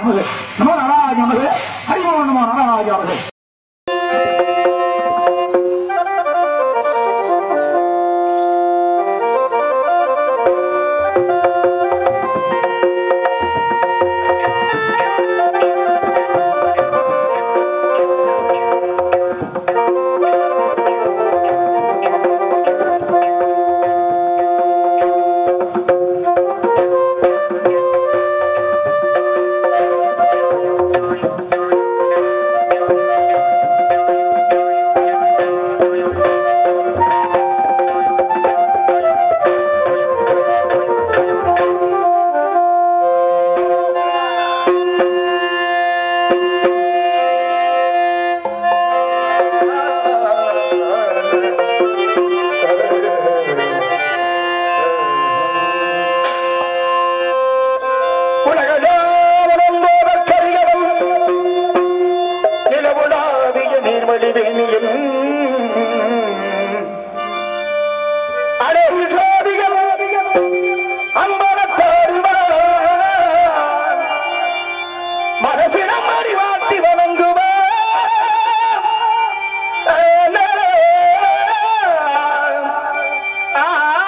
நமது நமோ நாராஜ நமது ஹரிமோ நமோ நாராஜ நமது உலகளோதற்கரியவன் நிலவுலாவிய நீர்வழி வேணியன் அழகு ஜோதியம் அம்பலத்தாடுவான் மனசிடம் அறிவாட்டி வணங்குவான் ஆ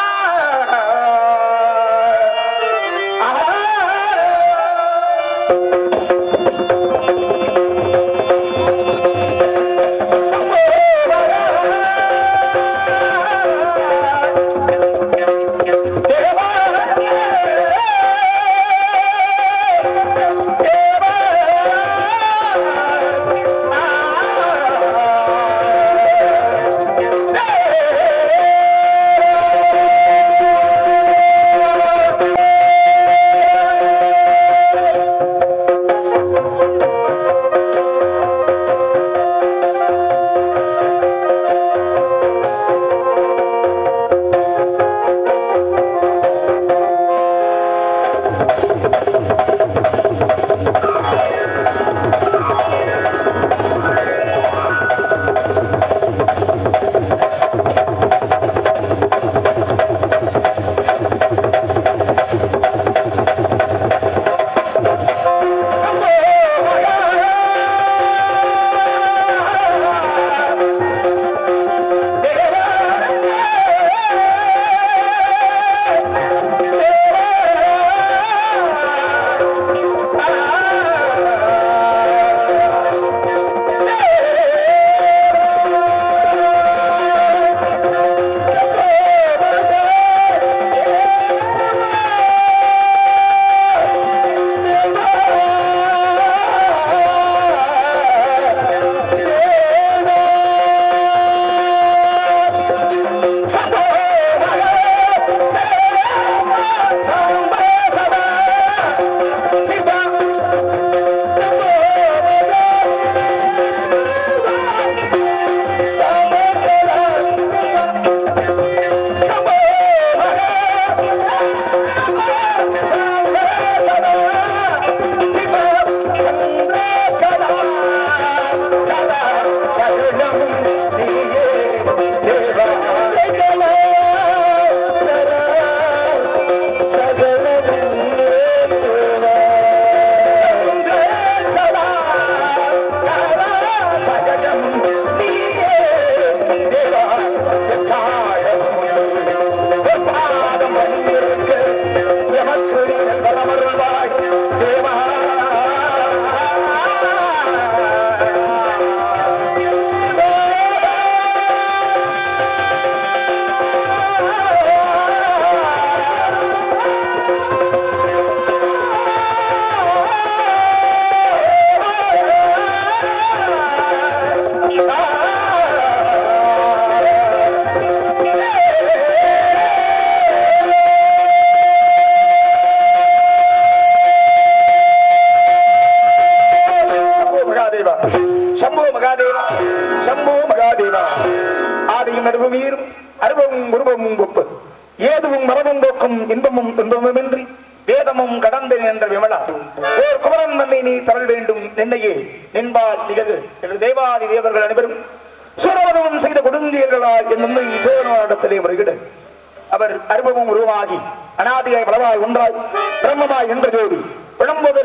சம்போ மகாதேவா சம்போ மகாதேவா சம்போ மகாதேவா ஆதியும் நடுவும் ஈரும் அருவமும் உருவமும் ஒப்பு ஏதுவும் மரபும் போக்கும் இன்பமும் துன்பமுமின்றி வேதமும் கடந்து என்ற விமலா ஓர் குமரன் தன்னை நீ தரல் வேண்டும் நின்னையே நின்பால் நிகழ்வு என்று தேவாதி தேவர்கள் அனைவரும் சூரவதமும் செய்த கொடுந்தியர்களால் என் உண்மை சோழனிடத்திலே முறையிட அவர் அருவமும் உருவமாகி அனாதியாய் பலவாய் ஒன்றாய் பிரம்மமாய் நின்ற ஜோதி பிழம்புதர்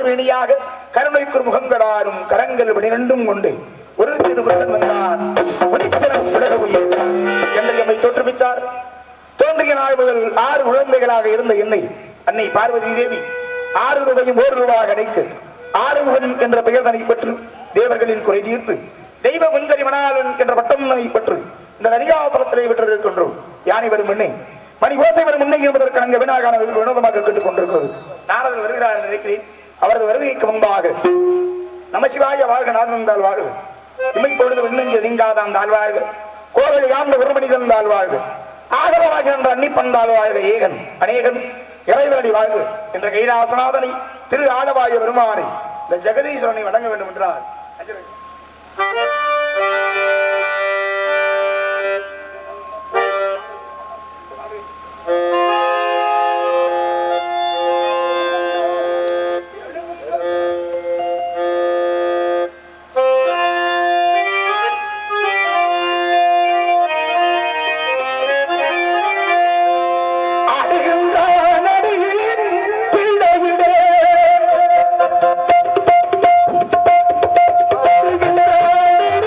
வேணியாக கருணைக்குர் முகங்களாரும் கரங்கள் பனிரெண்டும் கொண்டு ஒரு திருமுருகன் வந்தான் உதித்திரம் பிறகு உயிர் என்று எம்மை தோற்றுவித்தார் தோன்றிய நாள் முதல் ஆறு குழந்தைகளாக இருந்த என்னை அன்னை பார்வதி தேவி ஆறு ரூபாயும் ஒரு ரூபாய் அடைக்கு ஆறுமுகன் என்ற பெயர் தனை பெற்று தேவர்களின் குறை தீர்த்து தெய்வ குஞ்சரி மணாளன் என்ற பட்டம் தனை பெற்று இந்த தனியாசலத்திலே விட்டிருக்கின்றோம் யானை வரும் முன்னே மணி ஓசை வரும் முன்னே என்பதற்கு அங்கு வினாகான வெகு வினோதமாக கேட்டுக் கொண்டிருக்கிறது நாரதர் வருகிறார் என்று நினைக்கிறேன் அவரது வருகைக்கு முன்பாக நமசிவாய வாழ்க நாதந்தால் வாழ்க இமைப்பொழுது விண்ணஞ்சில் நீங்காதான் தாழ்வார்கள் கோதை ஆண்ட ஒரு மனிதன் தாழ்வார்கள் ஆகரமாக என்ற அன்னிப்பந்தால் வாழ்க ஏகன் அநேகன் இறைவனடி வாழ்க என்ற கைலாசநாதனை திரு ஆலவாய பெருமானை இந்த ஜெகதீஸ்வரனை வணங்க வேண்டும் என்றார் அஞ்சலி. ஆடுகின்றான் அடியின் பிள்ளையிடே. ஆடுகின்றான்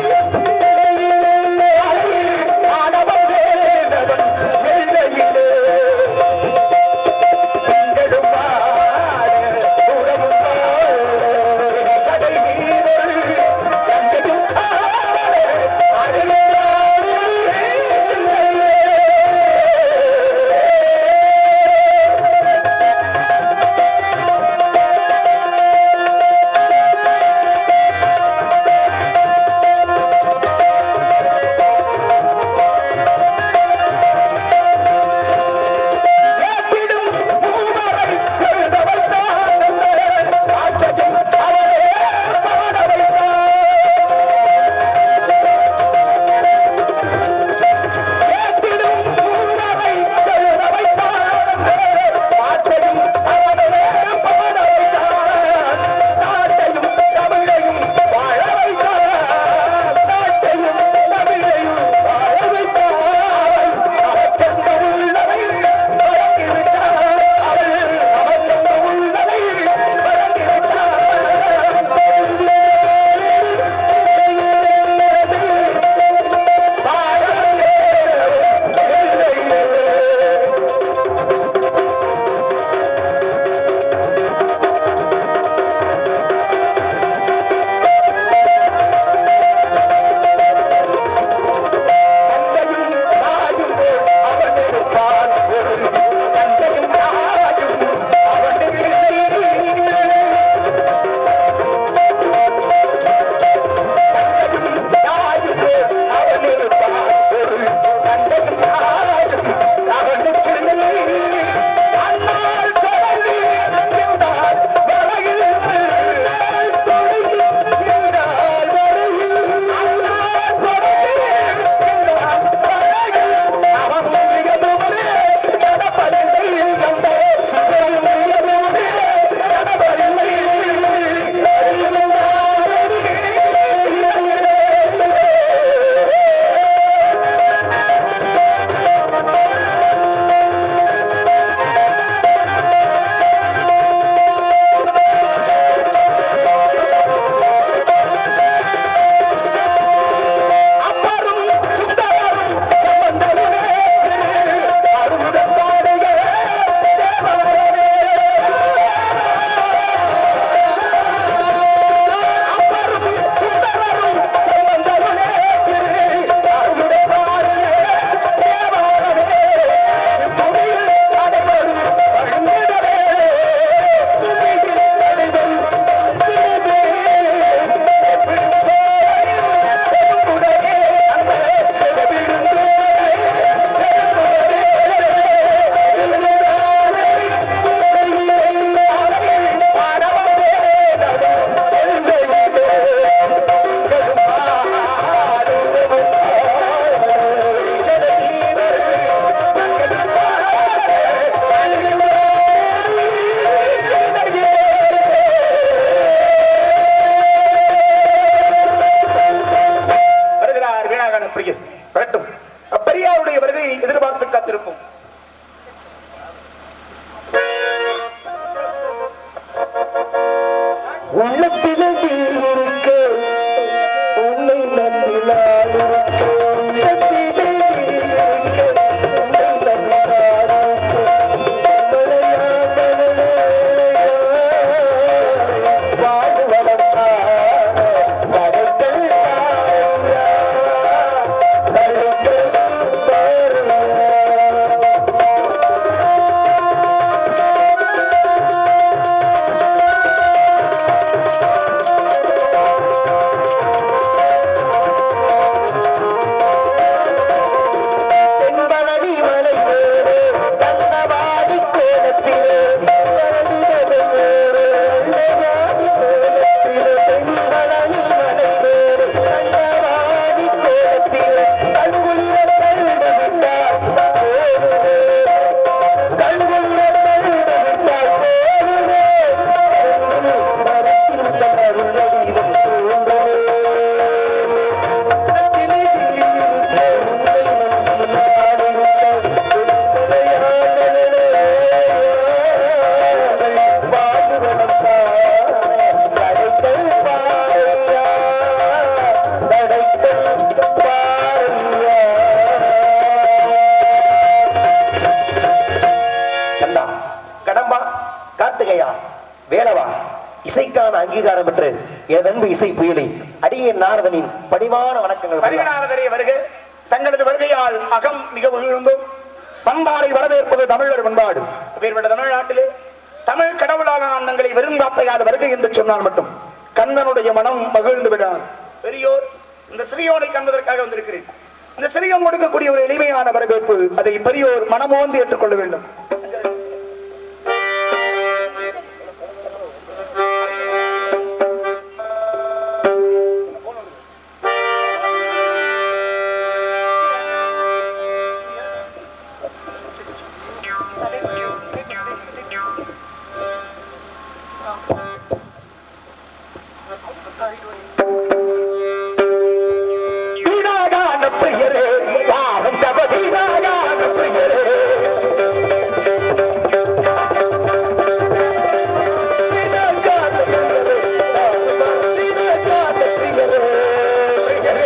உள்ளத்திலே நீ இருக்க உன்னை நம்பி நான் இருக்க உள்ளத்திலே நீ இருக்க உன்னை நம்பி நான் இருக்க மலையா மலையா வாழ்வு வளர்த்தார் கடற்கரை பாருயா கடற்கரை பாருயா தென்பழனி மலை மேலே தந்தவாடி கோலத்திலே தென்பழனி மலை மேலே தந்தவாடி கோலத்திலே தென்பழனி மலை மேலே தந்தவாடி கோலத்திலே கண்குளிர கண்டு விட்டார் போருமே கண்குளிர கண்டு விட்டார் போருமே மரத்தில் தன்னருள் வடிவம் தோன்றுமே கண்ணா கடம்பா கார்த்திகையா வேலவா இசைக்கான அங்கீகாரம் பெற்று எனதன்பு இசை புயலை அடியே நாரதனின் பணிவான வணக்கங்கள் வருகிறாரதரே வருக தங்களது வருகையால் அகம் மிக உயர்ந்தும் பண்பாடை வரவேற்பது தமிழர் பண்பாடு வேறுபட்ட தமிழ்நாட்டிலே தமிழ் கடவுளான நான் தங்களை வெறும் வார்த்தையால் வருகை என்று சொன்னால் மட்டும் கண்ணனுடைய மனம் மகிழ்ந்து விடார் பெரியோர் இந்த சிறியோனை காண்பதற்காக வந்திருக்கிறேன் இந்த சிறியோன் கொடுக்கக்கூடிய ஒரு எளிமையான வரவேற்பு அதை பெரியோர் மனமோந்து ஏற்றுக்கொள்ள வேண்டும் வீணாகான பிரியரே வாரம் தவ வீணாகான பிரியரே வீணாகான பிரியரே, வீணாகான பிரியரே, பிரியரே.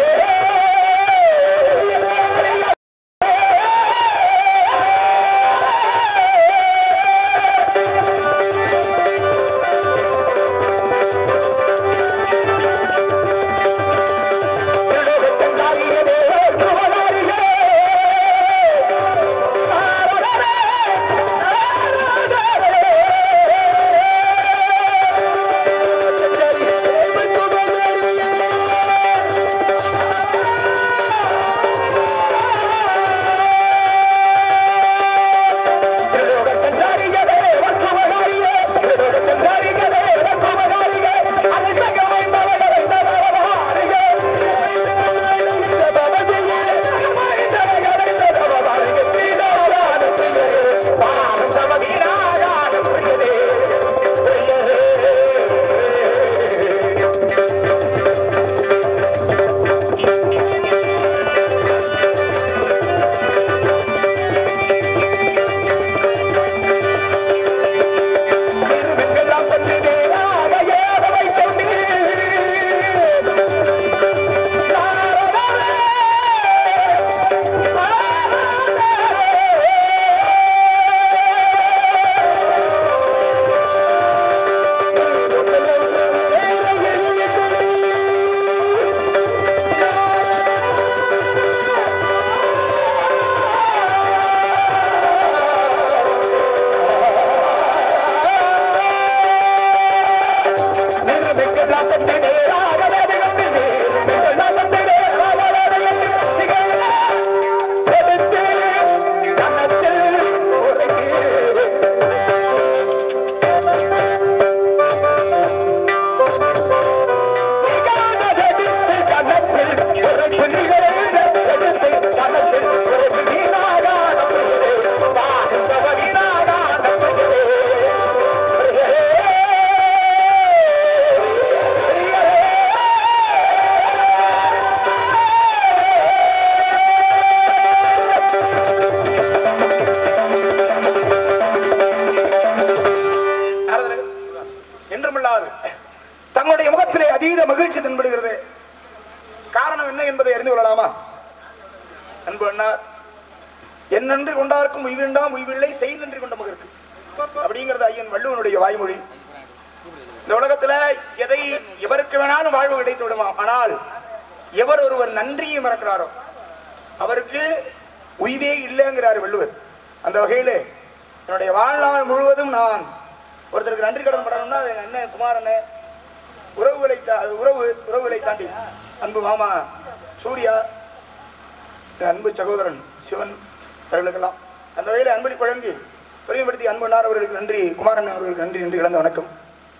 தங்களுடைய முகத்திலே அதீத மகிழ்ச்சி தென்படுகிறது காரணம் என்ன என்பதை அறிந்து கொள்ளலாமா அன்பு அண்ணார் என்னென்று கொண்டாருக்கும் உய்விண்டாம் உய்வில்லை செய் நன்றி கொண்ட மகருக்கு அப்படிங்கிறது ஐயன் வள்ளுவனுடைய வாய்மொழி இந்த உலகத்துல எதை எவருக்கு வேணாலும் வாழ்வு கிடைத்து விடுமா ஆனால் எவர் ஒருவர் நன்றியை மறக்கிறாரோ அவருக்கு உய்வே இல்லைங்கிறார் வள்ளுவர் அந்த வகையிலே என்னுடைய வாழ்நாள் முழுவதும் நான் ஒருத்தருக்கு நன்றி கடன் படணும்னா அது எங்க அண்ணன் குமாரண்ணே உறவுகளை தா- அது உறவு உறவுகளை தாண்டி அன்பு மாமா சூர்யா என் அன்பு சகோதரன் சிவன் அவர்களுக்கெல்லாம் அந்த வகையில் அன்பளி வழங்கி பெரியப்படுத்தி அன்பனார் அவர்களுக்கு நன்றி குமாரன் அவர்களுக்கு நன்றி நன்றி இழந்த வணக்கம்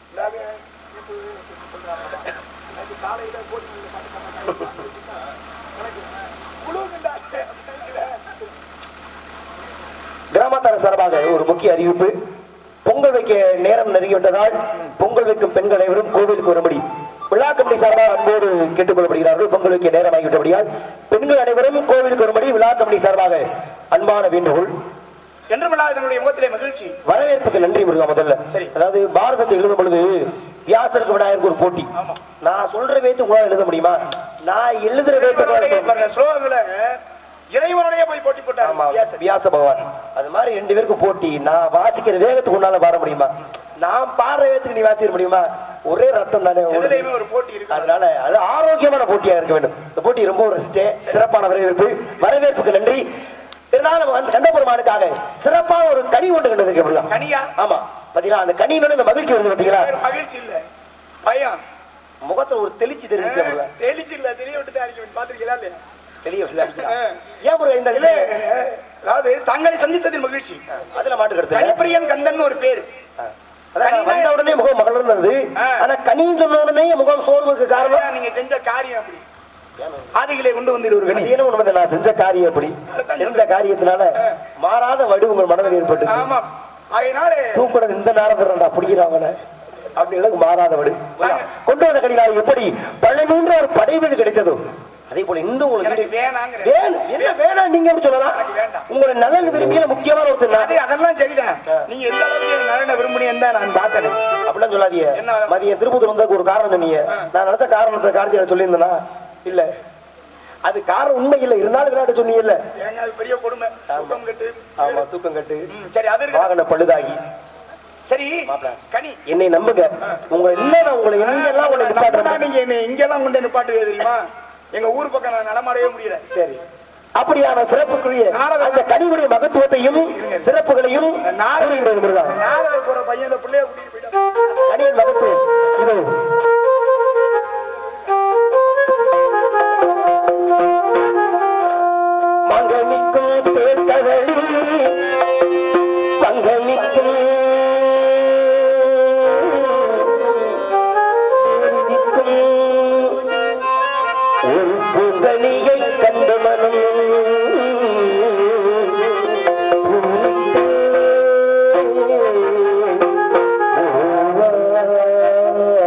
கிராமத்தார் சார்பாக ஒரு முக்கிய அறிவிப்பு பொங்கல் வைக்க நேரம் நெருங்கிவிட்டதால் பொங்கல் வைக்கும் பெண்கள் அனைவரும் கோவிலுக்கு வரும்படி விழா கமிட்டி சார்பாக அன்போடு கேட்டுக்கொள்ளப்படுகிறார்கள் பொங்கல் வைக்க நேரம் ஆகிவிட்டபடியால் பெண்கள் அனைவரும் கோவிலுக்கு வரும்படி விழா கமிட்டி சார்பாக அன்பான வேண்டுகோள் என்றுமில்லா இதனுடைய முகத்திலே மகிழ்ச்சி வரவேற்புக்கு நன்றி முருகா முதல்ல சரி. அதாவது பாரதத்தை எழுதும் பொழுது வியாசருக்கு விநாயகருக்கு ஒரு போட்டி ஆமா. நான் சொல்ற வேத்து உங்களால எழுத முடியுமா நான் எழுதுற வேத்து உங்களால சொல்ல பாருங்க ஸ்லோகங்களை இறைவனுடைய போய் போட்டி போட்டார் ஆமா வியாசர். வியாச பகவான் அது மாதிரி ரெண்டு பேருக்கும் போட்டி நான் வாசிக்கிற வேகத்துக்கு உன்னால பாட முடியுமா நான் பாடுற வேகத்துக்கு நீ வாசிக்க முடியுமா ஒரே ரத்தம் தானே ஓடுது. எதுலையுமே ஒரு போட்டி இருக்கு அதனால அது ஆரோக்கியமான போட்டியா இருக்க வேண்டும் இந்த போட்டி ரொம்ப ரசிச்சேன் சிறப்பான வரவேற்பு வரவேற்புக்கு நன்றி இருந்தாலும் அந்த கந்தபெருமானுக்காக சிறப்பான ஒரு கனி ஒன்று கண்டு முடியும் கனியா ஆமா பாத்தீங்களா அந்த கனியினோட இந்த மகிழ்ச்சி வருது பாத்தீங்களா வேற மகிழ்ச்சி இல்ல பயம் முகத்துல ஒரு தெளிச்சு தெரிஞ்சு தெளிச்சு இல்ல தெளிய விட்டு தான் அடிக்க பாத்திருக்கீங்களா இல்லையா தெளிய வச்சு அடிக்கிறான். ஏன் bro இந்த இல்ல அதாவது தங்களை சந்தித்ததில் மகிழ்ச்சி அதுல மாட்டு கருத்து கனிப்பிரியன் கந்தன் ஒரு பேர் அதான் வந்த உடனே முகம் மலர்ந்தது ஆ. ஆனா கனின்னு சொன்ன உடனே முகம் சோர்வுக்கு காரணம் நீங்க செஞ்ச காரியம் அப்படி ஆதிகளை கொண்டு வந்தீர் ஒரு கனி அது என்ன உண்மை நான் செஞ்ச காரியம் அப்படி செஞ்ச காரியத்தினால மாறாத வடு உங்கள் மனதில் ஏற்பட்டுச்சு ஆமா அதனால தூக்குறது இந்த நேரத்தில் அப்படிங்கிறாங்க அப்படி எனக்கு மாறாத வடு கொண்டு வந்த கடிகாரம் எப்படி பழமீன்ற ஒரு படைவீடு கிடைத்ததோ அதே போல இந்த உங்களுக்கு எனக்கு வேணாங்கிற வேன் என்ன வேணாம் நீங்க எப்படி சொல்லலாம் எனக்கு வேண்டாம். உங்களை நலன் விரும்பிய முக்கியமான ஒருத்தர் நான். அது அதெல்லாம் சரிதான் நீங்க எந்த அளவுக்கு எனக்கு நலனை விரும்புனீங்கன்னு தான் நான் பார்த்தேன் அப்படிலாம் சொல்லாதீங்க என்ன? மதியம் திருப்பத்தூர் வந்ததுக்கு ஒரு காரணம் சொன்னீங்க நான் நினைச்ச காரணத்தை காரணத்தை சொல்லியிருந்தேனா இல்ல அது காரணம் உண்மை இல்லை இருந்தாலும் விளையாட்டு சொன்னீங்கல்ல ஏங்க அது பெரிய கொடுமை தூக்கம் கட்டு ஆமா தூக்கம் கட்டு ம், சரி அது இருக்கு வாகன பழுதாகி சரி மாப்பிள. கனி என்னை நம்புங்க உங்களை என்ன நான் உங்களை எங்கெல்லாம் உங்களை நம்பினா நிப்பாட்டுறேன் நீங்க என்னை இங்கெல்லாம் கொண்டு நிப்பாட்டுவே தெரியுமா எங்க ஊர் பக்கம் நான் நடமாடவே முடியல சரி அப்படியான சிறப்புக்குரிய நாடகம். அந்த கனிவுடைய மகத்துவத்தையும் சிறப்புகளையும் நாடகம். கூறுகின்ற முருகா. நாடகம் போற பையன் இந்த பிள்ளைய கூட்டிட்டு போயிட்டான் கனியின் மகத்துவம் இதோ மங்கனிக்கும் தேர்தலி பங்கனிக்கும் நிற்கும் ஒரு பூங்கனியை கண்ட மனம் பூரித்தே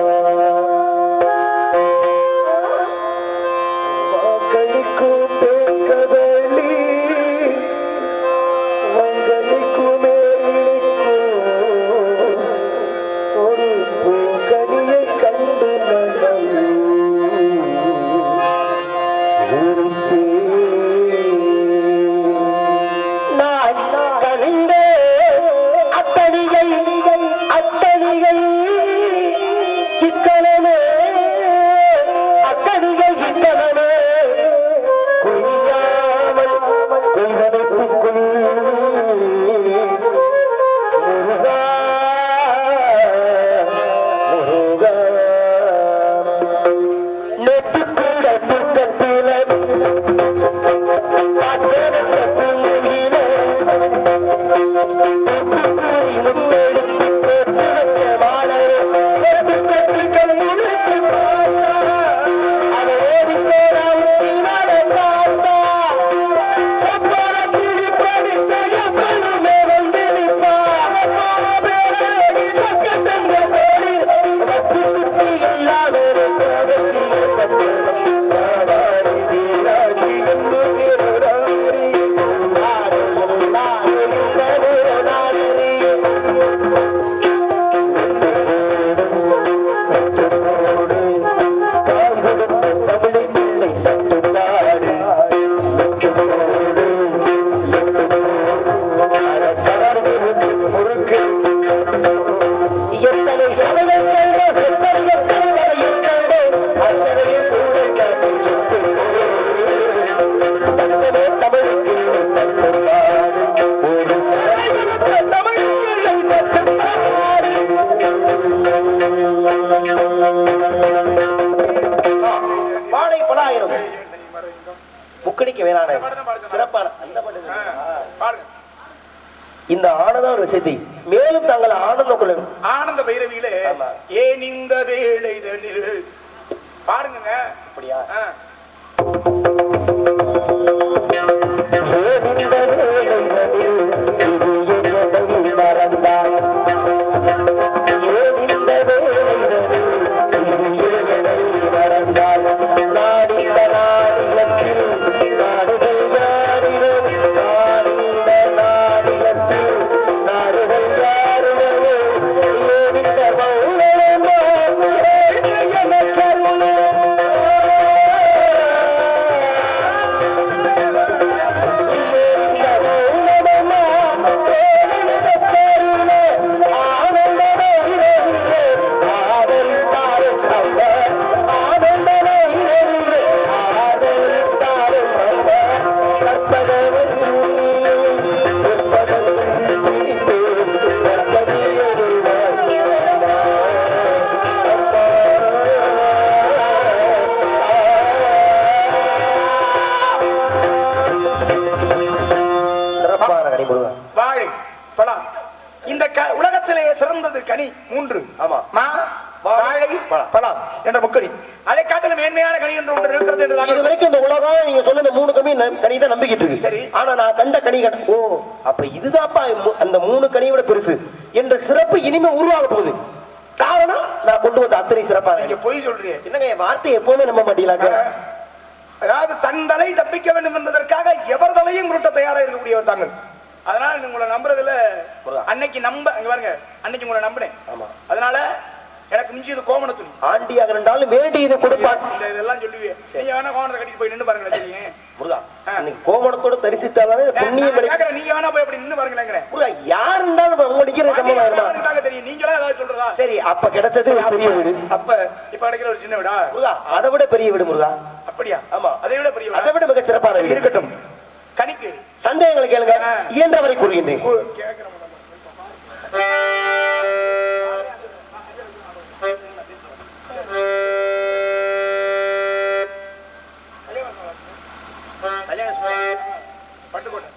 பாடுங்க சிறப்பான அந்த பாட்டு ஆ, இருக்குங்களா? பாடுங்க இந்த ஆனந்த ஒரு விஷயத்தை மேலும் தாங்கள் ஆனந்தம் கொள்ள ஆனந்த பைரவியிலே ஆமா. ஏன் இந்த வேலை தண்ணில் பாடுங்க அப்படியா ஆ. ஏனிந்த வேளைகளில் சிறிய எடை மறந்தாய். ஏனிந்த வேளைகளில் சிறிய எடை மறந்தாய். நாடிந்த நாடிலத்தில் நாடுகள் யாரிடோ? நாடிந்த நாடிலத்தில் நாடுகள் யாரிடோ? ஏனிந்த மௌனமோ? ஏனிய கருணை? சிறப்பான கனிமுருகன் வாழை பழம் இந்த க- உலகத்திலே சிறந்தது கனி மூன்று ஆமா. மா வாழை பழம். பழம் என்ற முக்கணி அதை காட்டிலும் மேன்மையான கனி என்று ஒன்று இருக்கிறது என்று இது தாங்கள் வரைக்கும் இந்த உலகம் நீங்க சொன்ன இந்த மூணு கனி கனி தான் நம்பிக்கிட்டு இருக்கு சரி. ஆனா நான் கண்ட கனி கண்ட ஓ அப்ப இதுதான்ப்பா மு- அந்த மூணு கனியை விட பெருசு என்ற சிறப்பு இனிமே உருவாக போகுது காரணம் நான் கொண்டு வந்த அத்தனை சிறப்பான நீங்க பொய் சொல்றீங்க என்னங்க என் வார்த்தை எப்பவுமே நம்ப மாட்டீங்களாங்க அதாவது தன் தலை தப்பிக்க வேண்டும் என்பதற்காக எவர் தலையும் உருட்ட தயாரா இருக்கக்கூடியவர் தாங்கள் அதனால நீங்க உங்களை நம்புறதுல முருகா. அன்னைக்கு நம்ப இங்க பாருங்க அன்னைக்கு உங்களை நம்பினேன் ஆமா அதனால எனக்கு மிஞ்சியது கோமண துணி ஆண்டியாக இருந்தாலும் வேண்டியது கொடுப்பான் இந்த இதெல்லாம் சொல்லுவீங்க நீங்க வேணா கோமணத்தை கட்டிட்டு போய் நின்னு பாருங்க தெரியும் முருகா ஆ. இன்னைக்கு கோமணத்தோட தரிசித்தாதானே இந்த புண்ணியம் கிடைக்கும் கேக்குறேன் நீங்க வேணா போய் அப்படி நின்னு பாருங்களேங்கிறேன் முருகா யார் இருந்தாலும் இப்ப உங்க நிக்கிற சம்பவம் ஆயிருமா எனக்கு தெரியும் நீங்களா ஏதாவது சொல்றதா சரி அப்ப கிடைச்சது ஒரு பெரிய வீடு அப்ப இப்ப கிடைக்கிற ஒரு சின்ன வீடா முருகா அதை விட பெரிய வீடு முருகா அப்படியா ஆமா. அதை விட பெரிய அதை விட மிக சிறப்பான சரி, வீடு இருக்கட்டும் கணிக்கு சந்தேகங்களை கேளுங்க ஆ. இயன்றவரை கூறுகின்றேன் கு- கேக்குறேன் பட்டுக்கோட்டை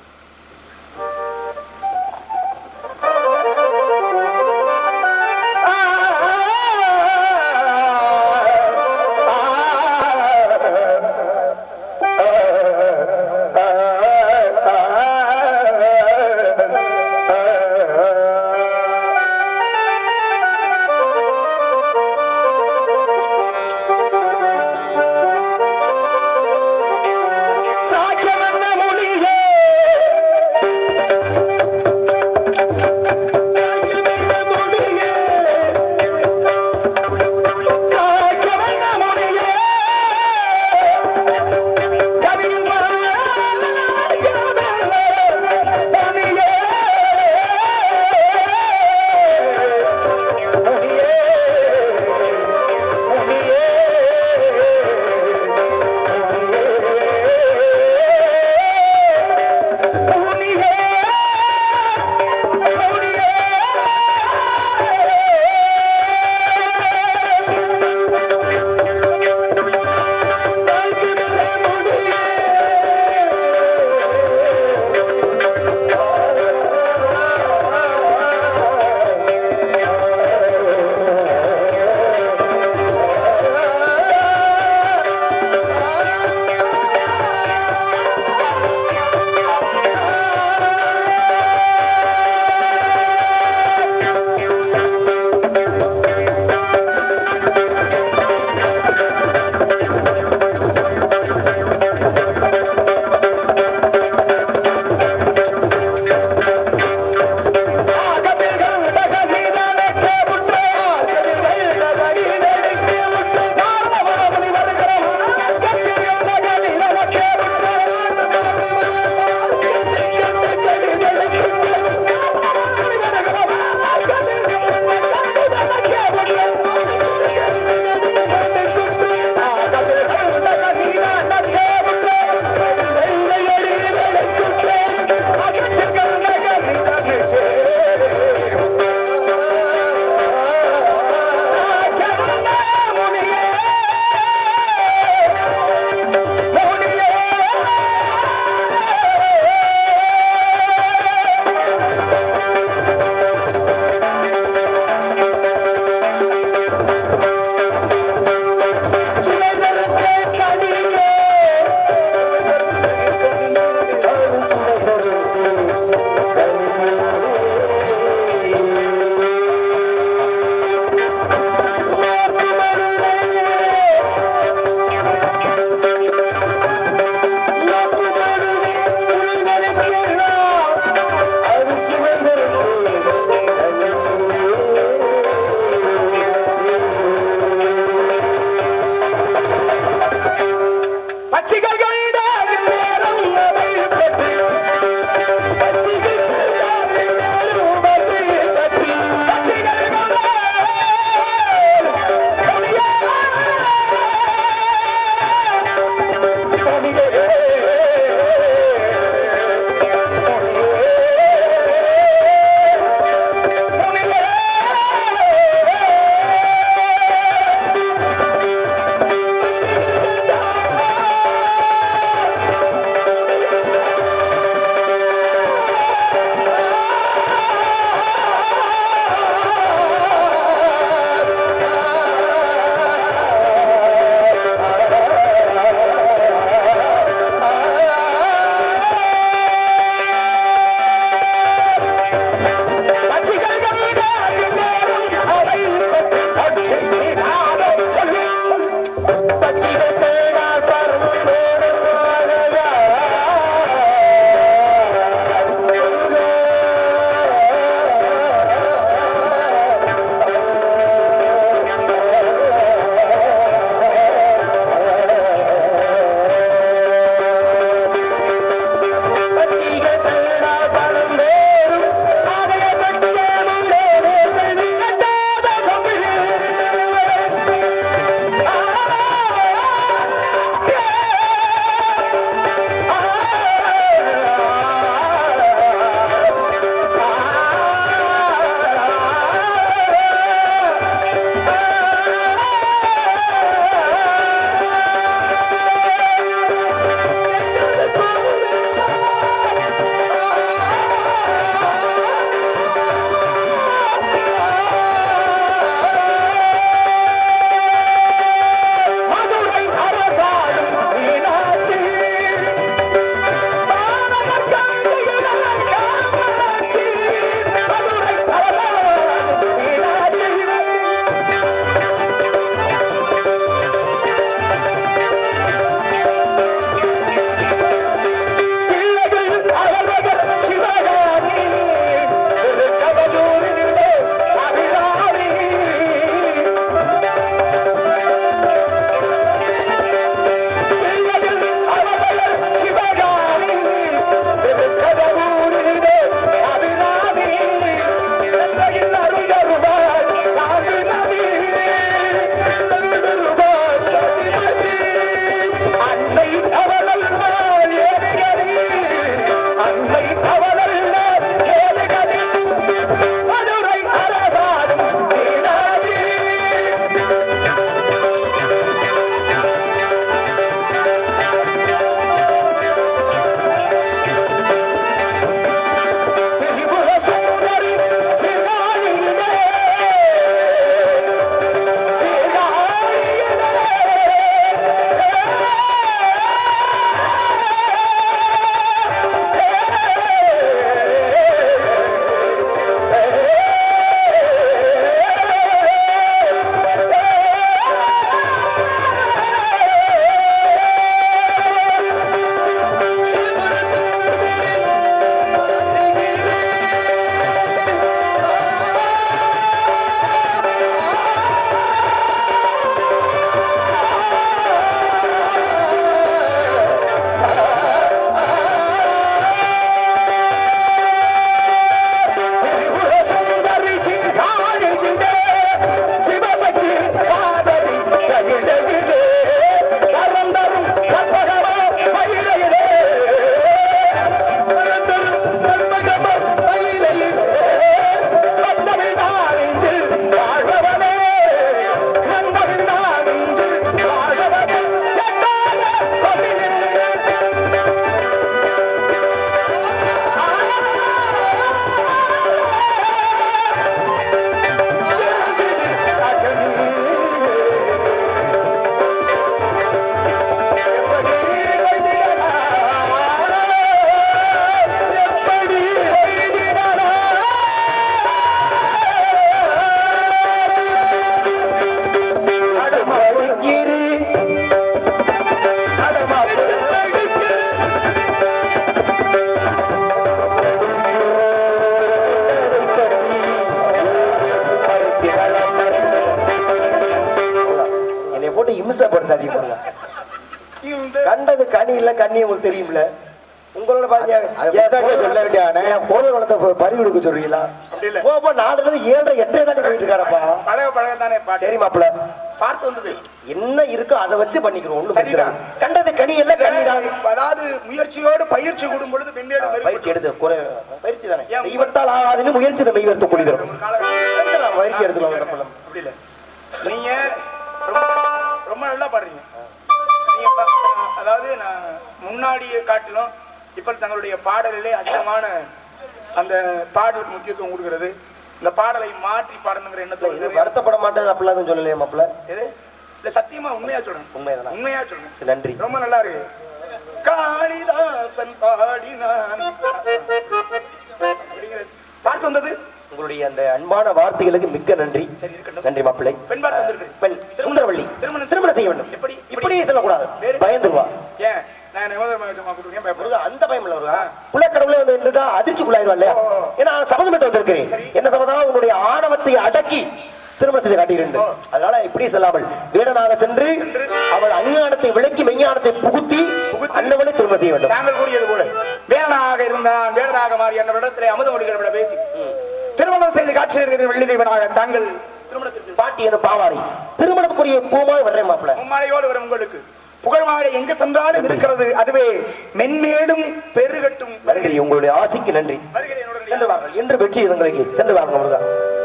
லூசா படுத்தாதீங்க பாருங்க. இந்த கண்டது கனி இல்ல கண்ணி உங்களுக்கு தெரியும்ல உங்களோட பாருங்க அது என் முன்னாடியே குரல் சொல்ல வேண்டியதானே? என் குரல் வளத்தை ப- பறி கொடுக்க சொல்றீங்களா அப்படி இல்ல. போ, போ, நாலுல இருந்து ஏழரை எட்டரை தாண்டி போயிட்டு இருக்காரப்பா பழக பழக தானே பாட்டு சரி மாப்பிள பார்த்து வந்தது என்ன இருக்கோ அதை வச்சு பண்ணிக்கிறோம் ஒண்ணு பிரச்சனை சரிதான். இல்லை. கண்டது கனி இல்ல கண்ணிதான் அதாவது முயற்சியோடு பயிற்சி கூடும் பொழுது மென்மேலும் பயிற்சி மெருகப்படும். எடுத்து குறை பயிற்சி தானே ஏன் தெய்வத்தால் ஆகாதுன்னு முயற்சி நம்ம மெய்வர்த்த கூடிதரும் ஒரு கால- எடுக்கலாம், பயிற்சி எடுத்துக்கலாம் தப்பில்ல. அப்படி இல்ல நீங்க ரொம்ப ரொம்ப நல்லா பாடுறீங்க நீங்க பா- அதாவது நான் முன்னாடியே காட்டிலும் இப்ப தங்களுடைய பாடலிலே அதிகமான அந்த பாடலுக்கு முக்கியத்துவம் கொடுக்கிறது இந்த பாடலை மாற்றி பாடணுங்கிற இது எண்ணத்தோடு வருத்தப்பட மாட்டேன் அப்படிலாம் எதுவும் சொல்லலையே மாப்பிள எது இல்ல சத்தியமா உண்மையா சொல்றேன் உண்மைதானா? உண்மையா சொல்றேன் சரி, நன்றி ரொம்ப நல்லா இருக்கு காளிதாசன் பாடினான் அப்படிங்கிற பார்த்து வந்தது உங்களுடைய அந்த அன்பான வார்த்தைகளுக்கு மிக்க நன்றி சரி இருக்கட்டும் நன்றி மாப்பிள்ளை பெண் பார்த்து வந்திருக்கிறேன். பெண் சுந்தரவள்ளி திருமணம் திருமணம் செய்ய வேண்டும் எப்படி? இப்படி சொல்லக்கூடாது வேறு? பயந்துருவா ஏன் நான் நிபந்தனை வச்சமா கொடுக்குறேன் பயப்படுறேன் முருகா, அந்த பயம் இல்ல முருகா குலக்கடவுளே வந்து நின்றுட்டா அதிர்ச்சிக்குள்ளாயிருவா இல்லையா ஓ. ஏன்னா சபதம் விட்டு வந்திருக்கிறேன் சரி. என்ன சபதம் உன்னுடைய ஆணவத்தை அடக்கி திருமணம் செய்து காட்டுகிறேன் ஓ. அதனால இப்படி செல்லாமல் வீடனாக சென்று சென்று அவள் அஞ்ஞானத்தை விளக்கி மெஞ்ஞானத்தை புகுத்தி புகுத்தி அன்னவனை திருமணம் செய்ய வேண்டும் தாங்கள் கூறியது போல வேடனாக இருந்தான் வேடனாக மாறி என்ற இடத்திலே அமுதமொழிகள் விட பேசி திருமணம் செய்து காட்சி இருக்கிற வெள்ளி தெய்வனாக தாங்கள் திருமணத்திற்கு பாட்டி என பாவாடை திருமணத்துக்குரிய பூமாய் வர்றேன் மாப்பிள்ள மும்மாலையோடு வரும் உங்களுக்கு புகழ் மாலை எங்கு சென்றாலும் இருக்கிறது அதுவே மென்மேலும் பெருகட்டும் நன்றி வருகிறேன் உங்களுடைய ஆசைக்கு நன்றி வருகிறேன் உடனடியாக. சென்று வாருங்கள் என்று வெற்றி இதுங்களுக்கு சென்று வாருங்க முருகா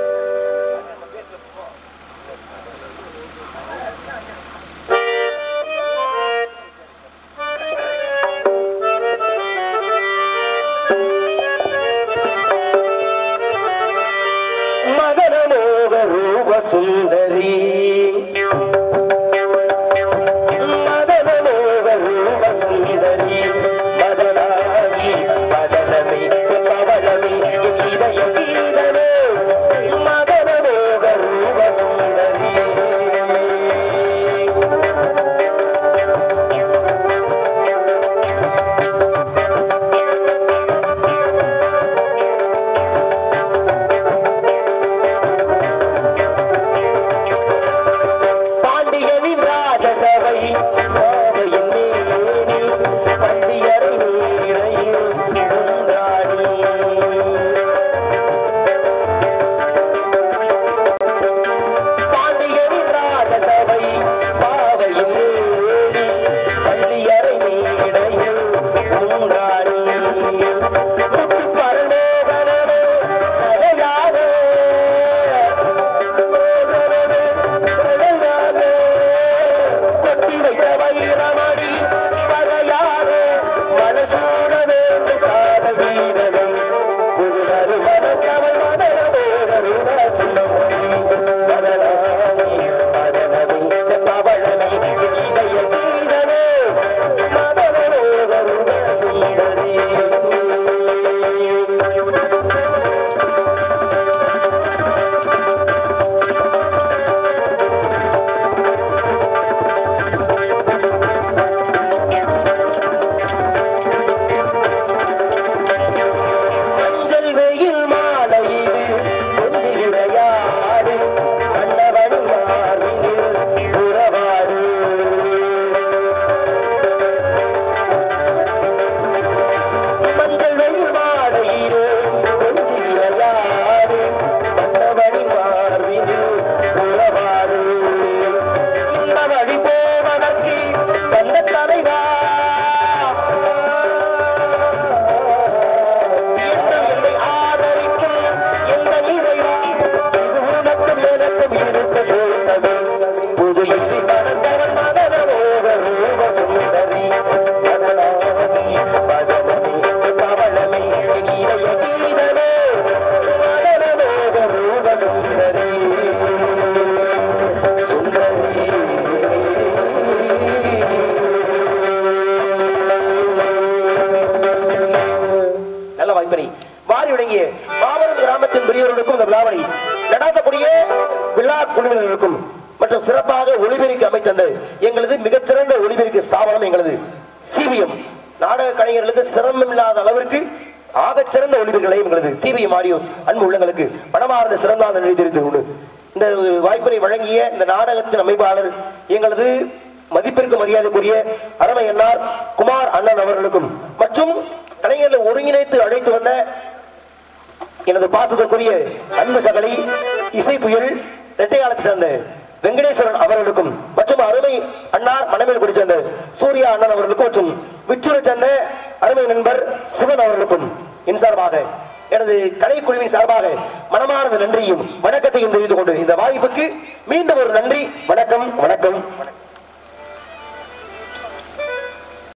மதனமோக ரூப சுந்தரி மதனமோக ரூப சுந்தரி மதனாகி மதனமே செப்பவளமே இதய கீதமே மதனமோக ரூப சுந்தரி பாண்டியனின் ராஜசபை பாவையின் மேனி பண்டியரை நீரையில் கொண்டாடி பாண்டியனின் ராஜசபை பாவையின் மேனி பண்டியரை நீரையில் கொண்டாடி முத்து பரலோகனே நகையாதே கொத்தி வைத்த வைரமணி பகையாரே மனசூட வேண்டும் காதல் வீரனை புதுவரு மனக்கவல் மதனமோகருவ சுந்தரி மதனாமி மதனமி செப்பவளமி இதய கீதமே மதனமோகருவ சுந்தரி மஞ்சள் வெயில் மாலையில் கொஞ்சி உரையாடு மன்னவன் மார்பினில் உறவாடு மஞ்சள் வெயில் மாலையில் கொஞ்சி உரையாடு மன்னவன் மார்பினில் உறவாடு இந்த வழி போவதற்கு வந்த தலைவா இன்னும் என்னை ஆதரிக்கும் எந்த இறைவா, இது உனக்கும் எனக்கும் இருக்க கொடுத்தது. புது இடி மணந்தவன் மதனமோக ரூப சுந்தரி. மதனாதி மதனமே செப்பவளமே என் இதய கீதமே. மதனமோக ரூப சுந்தரி. நல்ல வாய்ப்பினை மாறி விளங்கிய மாபெரும் கிராமத்தின் பெரியவர்களுக்கும் இந்த விழாவை நடாத்தக்கூடிய விழா குழுவினருக்கும் மற்றும் சிறப்பாக ஒளிபெருக்கி அமைத்தந்த எங்களது மிகச்சிறந்த ஒளிபெருக்கு ஸ்தாபனம் எங்களது சிபிஎம் நாடக கலைஞர்களுக்கு சிரமம் இல்லாத அளவிற்கு ஆகச்சிறந்த ஒளிபெருக்களை எங்களது சிபிஎம் ஆடியோஸ் அன்பு உள்ளங்களுக்கு மனமார்ந்த சிறந்தாந்த நிலை தெரிவித்துக் கொண்டு இந்த ஒரு வாய்ப்பினை வழங்கிய இந்த நாடகத்தின் அமைப்பாளர் எங்களது மதிப்பிற்கு மரியாதைக்குரிய அருமை அண்ணார் குமார் அண்ணன் அவர்களுக்கும் மற்றும் கலைஞர்களை ஒருங்கிணைத்து அழைத்து வந்த எனது பாசத்திற்குரிய அன்பு சகலை இசை புயல் இரட்டையாளத்தை சேர்ந்த வெங்கடேஸ்வரன் அவர்களுக்கும் மற்றும் அருமை அண்ணார் மனமேல் குடி சேர்ந்த சூர்யா அண்ணன் அவர்களுக்கும் மற்றும் விச்சூரை சேர்ந்த அருமை நண்பர் சிவன் அவர்களுக்கும் என் சார்பாக எனது கலைக்குழுவின் சார்பாக மனமார்ந்த நன்றியும் வணக்கத்தையும் தெரிவித்துக் கொண்டு இந்த வாய்ப்புக்கு மீண்டும் ஒரு நன்றி வணக்கம் வணக்கம் வணக்கம்